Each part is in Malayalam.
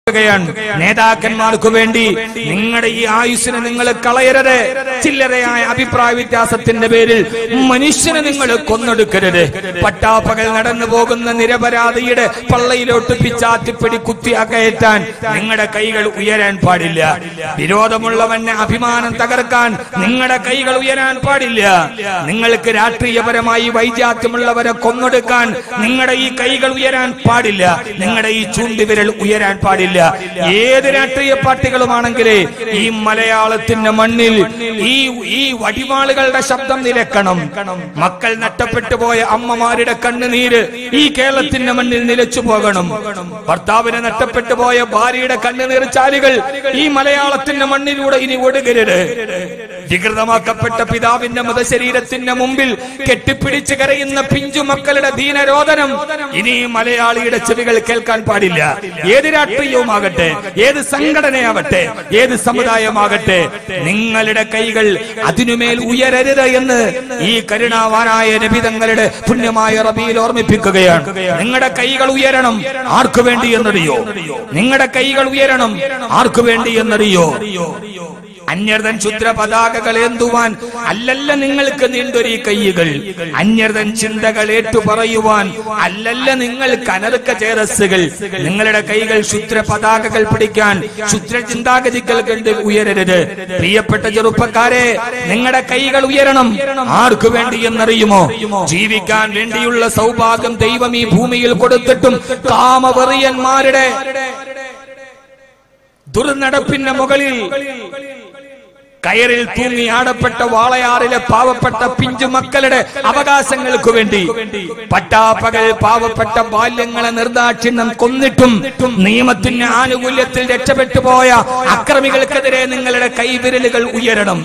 ാണ് നേതാക്കന്മാർക്ക് വേണ്ടി നിങ്ങളുടെ ഈ ആയുസ്സിനെ നിങ്ങൾ കളയരുത് ചില്ലറയായ അഭിപ്രായ വ്യത്യാസത്തിന്റെ പേരിൽ മനുഷ്യനെ നിങ്ങൾ കൊന്നൊടുക്കരുത് പട്ടാപ്പകൽ നടന്നു പോകുന്ന നിരപരാധിയുടെ പള്ളയിലോട്ട് പിച്ചാത്തിപ്പിടി കുത്തി അകയറ്റാൻ നിങ്ങളുടെ കൈകൾ ഉയരാൻ പാടില്ല വിരോധമുള്ളവന്റെ അഭിമാനം തകർക്കാൻ നിങ്ങളുടെ കൈകൾ ഉയരാൻ പാടില്ല നിങ്ങൾക്ക് രാഷ്ട്രീയപരമായി വൈജാത്യമുള്ളവരെ കൊന്നൊടുക്കാൻ നിങ്ങളുടെ ഈ കൈകൾ ഉയരാൻ പാടില്ല നിങ്ങളുടെ ഈ ചൂണ്ടിവിരൽ ഉയരാൻ പാടില്ല ഏത് രാഷ്ട്രീയ പാർട്ടികളുമാണെങ്കിലേ ഈ മലയാളത്തിന്റെ മണ്ണിൽ ഈ ഈ വടിവാളുകളുടെ ശബ്ദം നിലക്കണം മക്കൾ നഷ്ടപ്പെട്ടു പോയ അമ്മമാരുടെ കണ്ണുനീര് ഈ കേരളത്തിന്റെ മണ്ണിൽ നിലച്ചു പോകണം ഭർത്താവിനെ നഷ്ടപ്പെട്ടു പോയ ഭാര്യയുടെ കണ്ണുനീർ ചാലുകൾ ഈ മലയാളത്തിന്റെ മണ്ണിലൂടെ ഇനി ഒടുകരുത് വികൃതമാക്കപ്പെട്ട പിതാവിന്റെ മൃതശരീരത്തിന്റെ മുമ്പിൽ കെട്ടിപ്പിടിച്ച് കരയുന്ന പിഞ്ചു മക്കളുടെ ദീനരോധനം ഇനി ഈ മലയാളിയുടെ ചെവികൾ കേൾക്കാൻ പാടില്ല ഏത് രാഷ്ട്രീയവുമാകട്ടെ ഏത് സംഘടനയാവട്ടെ ഏത് സമുദായമാകട്ടെ നിങ്ങളുടെ കൈകൾ അതിനുമേൽ ഉയരരുത് എന്ന് ഈ കരുണാവാനായ നബിതങ്ങളുടെ പുണ്യമായ റബിയിൽ ഓർമ്മിപ്പിക്കുകയാണ് നിങ്ങളുടെ കൈകൾ ഉയരണം ആർക്കു വേണ്ടി എന്നറിയോ നിങ്ങളുടെ കൈകൾ ഉയരണം ആർക്കു വേണ്ടി എന്നറിയോ അന്യർതൻ ക്ഷുദ്ര പതാകകൾ ഏന്തുവാൻ അല്ലല്ല നിങ്ങൾക്ക് നീണ്ടൊരു കൈകൾ അന്യർതൻ ചിന്തകൾ ഏറ്റു പറയുവാൻ അല്ലല്ല നിങ്ങൾ കനറുക്ക ചേരസ്സുകൾ നിങ്ങളുടെ കൈകൾ ക്ഷുദ്ര പതാകകൾ പിടിക്കാൻ ക്ഷുദ്ര ചിന്താഗതികൾ കണ്ട് ഉയരരുത് പ്രിയപ്പെട്ട ചെറുപ്പക്കാരെ നിങ്ങളുടെ കൈകൾ ഉയരണം ആർക്കു വേണ്ടി എന്നറിയുമോ ജീവിക്കാൻ വേണ്ടിയുള്ള സൗഭാഗ്യം ദൈവം ഈ ഭൂമിയിൽ കൊടുത്തിട്ടും കാമവെറിയന്മാരുടെ ദുർനടപ്പിന്റെ മുകളിൽ കയറിൽ തൂങ്ങി ആടപ്പെട്ട വാളയാറിലെ പാവപ്പെട്ട പിഞ്ചു മക്കളുടെ അവകാശങ്ങൾക്ക് വേണ്ടി പട്ടാപ്പകൽ പാവപ്പെട്ട ബാല്യങ്ങളെ നിർദാക്ഷിണ്യം കൊന്നിട്ടും നിയമത്തിന്റെ ആനുകൂല്യത്തിൽ രക്ഷപ്പെട്ടു പോയ അക്രമികൾക്കെതിരെ നിങ്ങളുടെ കൈവിരലുകൾ ഉയരണം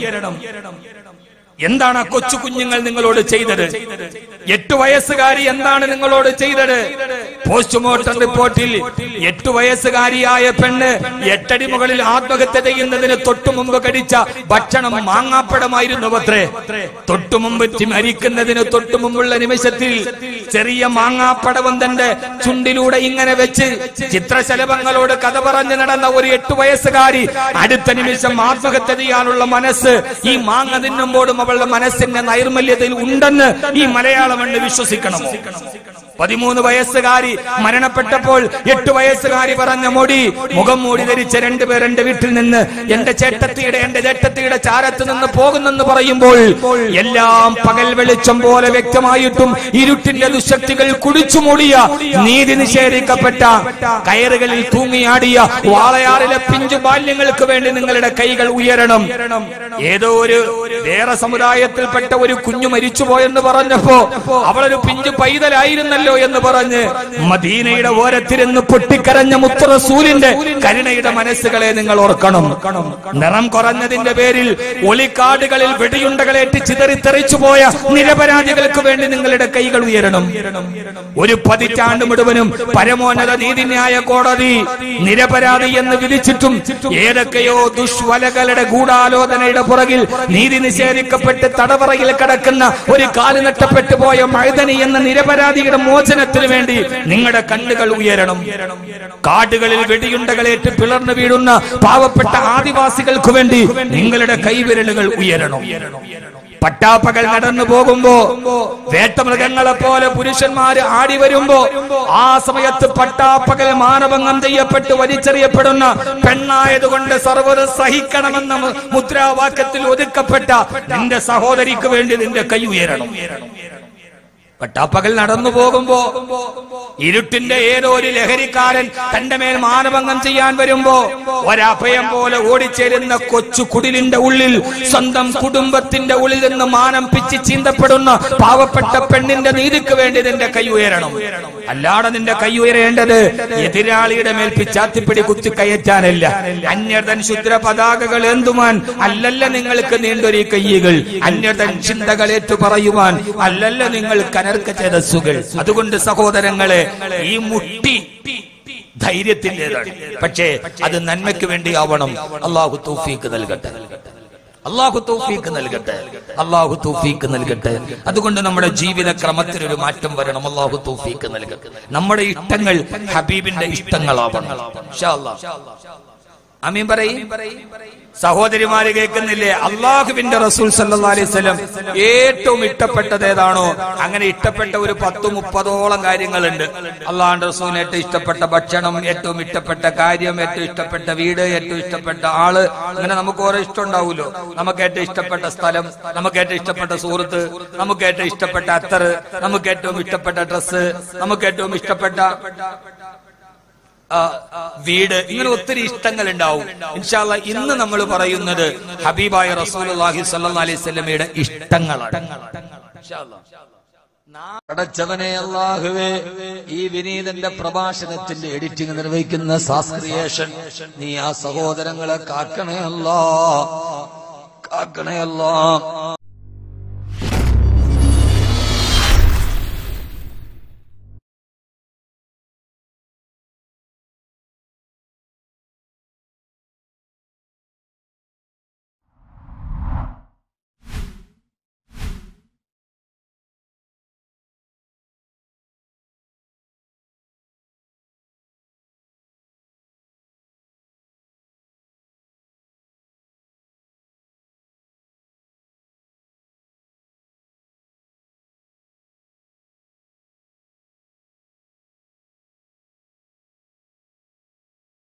എന്താണ് ആ കൊച്ചു കുഞ്ഞുങ്ങൾ നിങ്ങളോട് ചെയ്തത് എട്ടു വയസ്സുകാരി എന്താണ് നിങ്ങളോട് ചെയ്തത് പോസ്റ്റ്മോർട്ടം റിപ്പോർട്ടിൽ എട്ടു വയസ്സുകാരിയായ പെണ്ണ് എട്ടടി മുകളിൽ ആത്മഹത്യ ചെയ്യുന്നതിന് തൊട്ടു മുമ്പ് കടിച്ച ഭക്ഷണം മാങ്ങാപ്പഴമായിരുന്നു അത്രേ തൊട്ടു മുമ്പ് തി- മരിക്കുന്നതിന് തൊട്ടു മുമ്പുള്ള നിമിഷത്തിൽ ചെറിയ മാങ്ങാപ്പടവം തന്റെ ചുണ്ടിലൂടെ ഇങ്ങനെ വെച്ച് ചിത്രശലഭങ്ങളോട് കഥ പറഞ്ഞു നടന്ന ഒരു എട്ടു വയസ്സുകാരി അടുത്ത നിമിഷം ആത്മഹത്യ ചെയ്യാനുള്ള മനസ്സ് ഈ മാങ്ങ തിന്നുമ്പോഴും അവളുടെ മനസ്സിന്റെ നൈർമല്യതയിൽ ഉണ്ടെന്ന് ഈ മലയാള മണ്ണ് വിശ്വസിക്കണം പതിമൂന്ന് വയസ്സുകാരി മരണപ്പെട്ടപ്പോൾ എട്ട് വയസ്സുകാരി പറഞ്ഞ മൊടി മുഖം മൂടി ധരിച്ച രണ്ടുപേർ എന്റെ വീട്ടിൽ നിന്ന് എന്റെ ചേട്ടത്തിയുടെ എന്റെ ചേട്ടത്തിയുടെ ചാരത്ത് നിന്ന് പോകുന്നെന്ന് പറയുമ്പോൾ എല്ലാം പകൽ വെളിച്ചം പോലെ വ്യക്തമായിട്ടും ഇരുട്ടിന്റെ ദുശക്തികൾ കുടിച്ചു മൂടിയ നീതി നിഷേധിക്കപ്പെട്ട കയറുകളിൽ തൂങ്ങിയാടിയ വാളയാറിലെ പിഞ്ചു ബാല്യങ്ങൾക്ക് വേണ്ടി നിങ്ങളുടെ കൈകൾ ഉയരണം ഏതോ ഒരു വേറെ സമുദായത്തിൽപ്പെട്ട ഒരു കുഞ്ഞു മരിച്ചുപോയെന്ന് പറഞ്ഞപ്പോ അവളൊരു പിഞ്ചു പൈതലായിരുന്നല്ലോ എന്ന് പറഞ്ഞ് മദീനയുടെ ഓരത്തിരുന്ന് പൊട്ടിക്കരഞ്ഞ മുത്തറസൂലിന്റെ കരുണയുടെ മനസ്സുകളെ നിങ്ങൾ ഓർക്കണം നിറം കുറഞ്ഞതിന്റെ പേരിൽ ഒളിക്കാടുകളിൽ വെടിയുണ്ടകളേറ്റ് ചിതറിത്തെറിച്ചു പോയ നിരപരാധികൾക്ക് വേണ്ടി നിങ്ങളുടെ കൈകൾ ഉയരണം ഒരു പതിറ്റാണ്ട് മുഴുവനും പരമോന്നത നീതിന്യായ കോടതി നിരപരാധി എന്ന് വിധിച്ചിട്ടും ഏതൊക്കെയോ ദുഷ്വലകളുടെ ഗൂഢാലോചനയുടെ പുറകിൽ നീതി നിഷേധിക്കപ്പെട്ട് തടവറയിൽ കിടക്കുന്ന ഒരു കാല് നഷ്ടപ്പെട്ടു പോയ മഴുതനി എന്ന നിരപരാധിയുടെ മോചനത്തിന് വേണ്ടി നിങ്ങളുടെ കണ്ണുകൾ ഉയരണം കാടുകളിൽ വെടിയുണ്ടകളേറ്റ് പിളർന്നു വീഴുന്ന പാവപ്പെട്ട ആദിവാസികൾക്ക് വേണ്ടി നിങ്ങളുടെ കൈവിരലുകൾ ഉയരണം പട്ടാപ്പകൽ നടന്നു പോകുമ്പോ വേട്ടമൃഗങ്ങളെ പോലെ പുരുഷന്മാര് ആടി വരുമ്പോ ആ സമയത്ത് പട്ടാപ്പകൽ മാനഭംഗം ചെയ്യപ്പെട്ട് വലിച്ചെറിയപ്പെടുന്ന പെണ്ണായതുകൊണ്ട് സർവ്വത് സഹിക്കണമെന്ന മു- മുദ്രാവാക്യത്തിൽ ഒതുക്കപ്പെട്ട നിന്റെ സഹോദരിക്ക് വേണ്ടി നിന്റെ കൈ ഉയരണം പട്ടാപ്പകൽ നടന്നു പോകുമ്പോ ഇരുട്ടിന്റെ ഏതോ ഒരു ലഹരിക്കാരൻ തന്റെ മേൽ മാനഭംഗം ചെയ്യാൻ വരുമ്പോ ഒരഭയം പോലെ ഓടിച്ചേരുന്ന കൊച്ചു കുടിലിന്റെ ഉള്ളിൽ സ്വന്തം കുടുംബത്തിന്റെ ഉള്ളിൽ നിന്ന് മാനം പിച്ച് ചീന്തപ്പെടുന്ന പാവപ്പെട്ട പെണ്ണിന്റെ നീതിക്ക് വേണ്ടി നിന്റെ കൈ ഉയരണം അല്ലാതെ നിന്റെ കൈ ഉയരേണ്ടത് എതിരാളിയുടെ മേൽ പിച്ചാത്തിപ്പിടി കുത്തി കയറ്റാനല്ല അന്യതൻ ശുദ്ര പതാകകൾ എന്തുമാൻ അല്ലല്ല നിങ്ങൾക്ക് നീണ്ടൊരു കയ്യുകൾ അന്യതൻ ചിന്തകൾ ഏറ്റു പറയുവാൻ അല്ലല്ല നിങ്ങൾ കനർക്ക ചേതസ്സുകൾ അതുകൊണ്ട് സഹോദരങ്ങളെ ഈ മുട്ടി ധൈര്യത്തിൻ്റെതാണ് പക്ഷേ അത് നന്മയ്ക്ക് വേണ്ടി ആവണം അള്ളാഹു തൗഫീക്ക് നൽകട്ടെ അള്ളാഹു തൗഫീക്ക് നൽകട്ടെ അള്ളാഹു തൗഫീക്ക് നൽകട്ടെ അതുകൊണ്ട് നമ്മുടെ ജീവിത ക്രമത്തിൽ ഒരു മാറ്റം വരണം അള്ളാഹു തൗഫീക്ക് നൽകട്ടെ നമ്മുടെ ഇഷ്ടങ്ങൾ ഹബീബിന്റെ ഇഷ്ടങ്ങളാവണം ഇൻഷാ അല്ലാഹ്. അമീൻ പറയും സഹോദരിമാര് കേൾക്കുന്നില്ലേ അള്ളാഹുവിന്റെ റസൂൽ സല്ലല്ലാഹു അലൈഹി വസല്ലം ഏറ്റവും ഇഷ്ടപ്പെട്ടത് ഏതാണോ അങ്ങനെ ഇഷ്ടപ്പെട്ട ഒരു പത്ത് മുപ്പതോളം കാര്യങ്ങളുണ്ട് അള്ളാഹുന്റെ റസൂലിന് ഏറ്റവും ഇഷ്ടപ്പെട്ട ഭക്ഷണം ഏറ്റവും ഇഷ്ടപ്പെട്ട കാര്യം ഏറ്റവും ഇഷ്ടപ്പെട്ട വീട് ഏറ്റവും ഇഷ്ടപ്പെട്ട ആള് അങ്ങനെ നമുക്ക് ഓരോ ഇഷ്ടം ഉണ്ടാവുമല്ലോ നമുക്ക് ഏറ്റവും ഇഷ്ടപ്പെട്ട സ്ഥലം നമുക്ക് ഏറ്റവും ഇഷ്ടപ്പെട്ട സുഹൃത്ത് നമുക്ക് ഏറ്റവും ഇഷ്ടപ്പെട്ട അത്തറ് നമുക്ക് ഏറ്റവും ഇഷ്ടപ്പെട്ട ഡ്രസ്സ് നമുക്ക് ഏറ്റവും ഇഷ്ടപ്പെട്ട ആ, വീട് ഇങ്ങനെ ഒത്തിരി ഇഷ്ടങ്ങൾ ഉണ്ടാവും ഇൻഷാല്ല ഇന്ന് നമ്മൾ പറയുന്നത് ഹബീബായ റസൂലുള്ളാഹി സ്വല്ലല്ലാഹി അലൈഹി വസല്ലമയുടെ ഇഷ്ടങ്ങളാണ് അടച്ചവനെ അള്ളാഹുവേ ഈ വിനീതന്റെ പ്രഭാഷണത്തിന്റെ എഡിറ്റിംഗ് നിർവഹിക്കുന്ന സാസ്ക്രിയേഷൻ നീ ആ സഹോദരങ്ങളെ കാക്കണേ അല്ലാ കാക്കണേ അല്ലാ